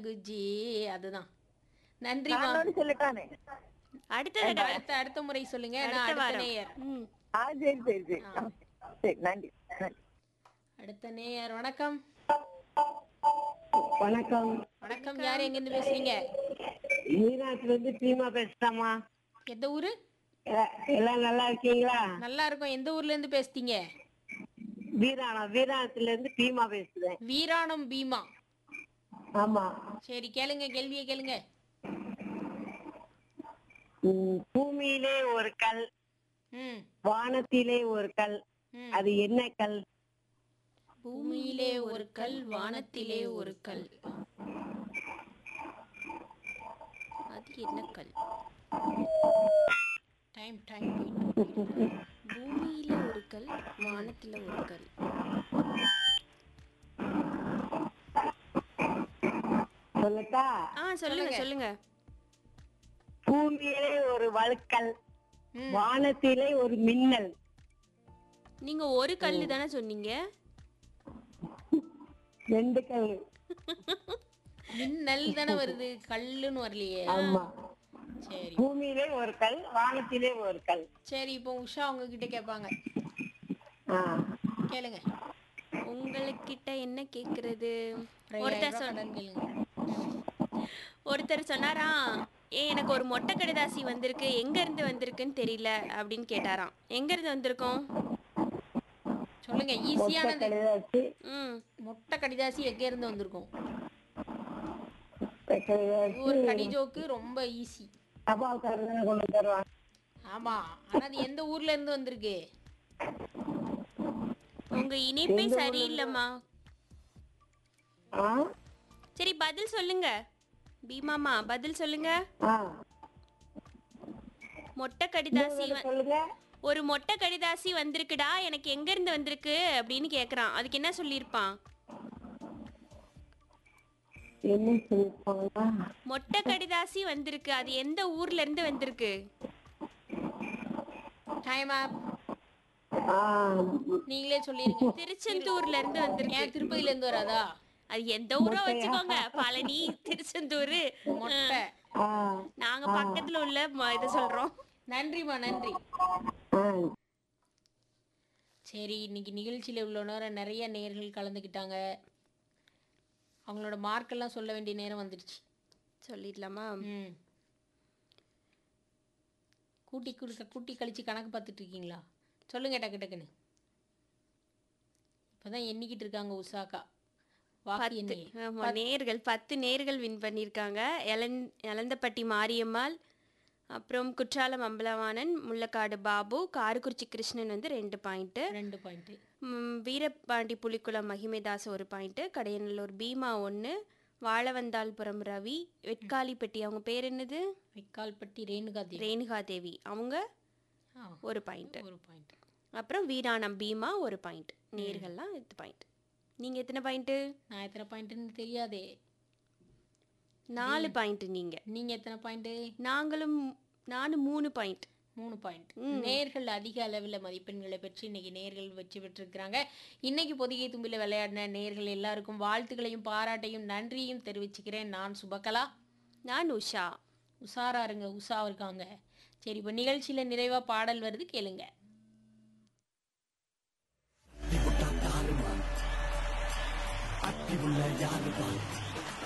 குஜி அதுதான் நன்றிமா நானோட சொல்லிட்டானே அடுத்த தடவை அடுத்த அடுத்த முறை சொல்லுங்க நான் அடுத்த அடுத்த வாரம் நேயர் ம். ஆ சரி சரி சரி ஆ, சரி நன்றி நன்றி அடுத்த நேயர் வணக்கம் வணக்கம் வணக்கம் யார் எங்க இருந்து பேசுறீங்க மீனாட்சில இருந்து பீமா பேசுறாமா எந்த ஊரு எல்லாம் நல்லா இருக்கீங்களா நல்லா இருக்கும் எந்த ஊர்ல இருந்து பேசுறீங்க வீராணம் வீராணத்துல இருந்து பீமா பேசுறேன் வீராணம் பீமா ஆமா சரி கேளுங்க கேள்வியை கேளுங்க ம், பூமியிலே ஒரு கல் ம் வானத்திலே ஒரு கல் ம். அது என்ன கல் பூமியிலே ஒரு கல் வானத்திலே ஒரு கல் அது என்ன கல் டைம் டைம் பூமியில ஒரு கல் வானத்துல ஒரு கல் சொல்லட்டா ஆ சொல்லுங்க சொல்லுங்க பூமியிலே ஒரு வழுக்கல் ம். வானத்திலே ஒரு மின்னல் நீங்க ஒரு கல்லு தானே சொன்னீங்க ரெண்டு கல் மின்னல் தானே வருது கல்லுன்னு வரலையே ஆமா சரி பூமியிலே ஒரு கல் வானத்திலே ஒரு கல் சரி இப்போ உஷா உங்ககிட்ட கேட்பாங்க ஆ கேளுங்க உங்களுக்கிட்ட என்ன கேக்குறது ஒரு ஒருத்தர் சொன்ன கடன் கேளுங்க ஒருத்தர் சொன்னாராம் ஏ எனக்கு ஒரு மொட்டை கடிதாசி வந்திருக்கு எங்க இருந்து வந்திருக்குன்னு தெரியல அப்படின்னு கேட்டாராம் எங்க இருந்து வந்திருக்கோம் சொல்லுங்க ஈஸியானது கடிதாசி ம் மொட்டை கடிதாசி எங்க இருந்து வந்திருக்கும் கடிதாசி ஒரு கடிஜோக்கு ரொம்ப ஈஸி தபால்காரங்க கொண்டு தருவாங்க ஆமா ஆனா அது எந்த ஊர்ல இருந்து வந்திருக்கு உங்க இணைப்பே சரியில்லைம்மா ஆ சரி பதில் சொல்லுங்க பீமாமா பதில் சொல்லுங்க ஆ மொட்டை கடிதாசி வ- சொல்லுங்க ஒரு மொட்டை கடிதாசி வந்திருக்குடா எனக்கு எங்க இருந்து வந்திருக்கு அப்படின்னு கேக்குறான் அதுக்கு என்ன சொல்லியிருப்பான் என்ன சொல்லிருப்பாங்களா மொட்டை கடிதாசி வந்திருக்கு அது எந்த ஊர்ல இருந்து வந்திருக்கு டைம் ஆப் ஆ நீங்களே சொல்லிருங்க திருச்செந்தூர்ல இருந்து வந்திருக்கு ஏன் திருப்பதில இருந்து வராதா அது எந்த ஊரோ வச்சுக்கோங்க பழனி திருச்செந்தூர் மொட்டை ஆ நாங்க பக்கத்துல உள்ள ம- இதை சொல்றோம் நன்றிமா நன்றி ஆ சரி இன்னைக்கு நிகழ்ச்சியில் உள்ள நேரம் நிறைய நேயர்கள் கலந்துக்கிட்டாங்க அவங்களோட மார்க்கெல்லாம் சொல்ல வேண்டிய நேரம் வந்துடுச்சு சொல்லிடலாமா ம் கூட்டி கொடுக்க கூட்டி கழிச்சு கணக்கு பார்த்துட்டு இருக்கீங்களா சொல்லுங்க டக்கு டக்குன்னு இப்போதான் எண்ணிக்கிட்டு இருக்காங்க உஷாக்கா வாக்கு பத்து எண்ணி ஆமா நேர்கள் பத்து நேர்கள் வின் பண்ணியிருக்காங்க எலன் எலந்தப்பட்டி மாரியம்மாள் அப்புறம் குற்றாலம் அம்பலவாணன் முள்ளக்காடு பாபு காரக்குறிச்சி கிருஷ்ணன் வந்து ரெண்டு பாயிண்ட்டு ரெண்டு பாயிண்ட்டு வீரபாண்டி புலிக்குளம் மகிமைதாஸ் ஒரு பாயிண்ட்டு கடையநல்லூர் பீமா ஒன்று வாழவந்தாள்புரம் ரவி வெட்காலிப்பட்டி அவங்க பேர் என்னது வெக்கால்பட்டி ரேணுகா தேவி ரேணுகா தேவி அவங்க ஆ, ஒரு பாயிண்ட் ஒரு பாயிண்ட் அப்புறம் வீராணம் பீமா ஒரு பாயிண்ட் நேர்கள்லாம் எட்டு பாயிண்ட் நீங்க எத்தனை பாயிண்ட் நான் எத்தனை பாயிண்ட்டுன்னு தெரியாதே நாலு பாயிண்ட் நீங்க நீங்க எத்தனை பாயிண்ட்டு நாங்களும் நானும் மூணு பாயிண்ட் மூணு பாயிண்ட் நேர்கள் அதிக அளவில் மதிப்பெண்களை பெற்று இன்னைக்கு நேர்கள் வெற்றி பெற்றிருக்கிறாங்க இன்னைக்கு பொதிகை தும்பில விளையாடின நேர்கள் எல்லாருக்கும் வாழ்த்துக்களையும் பாராட்டையும் நன்றியும் தெரிவிச்சுக்கிறேன் நான் சுபகலா நான் உஷா உஷாரா இருங்க உஷா இருக்காங்க சரி இப்போ நிகழ்ச்சியில நிறைவா பாடல் வருது கேளுங்க அட்டி உள்ள யாரு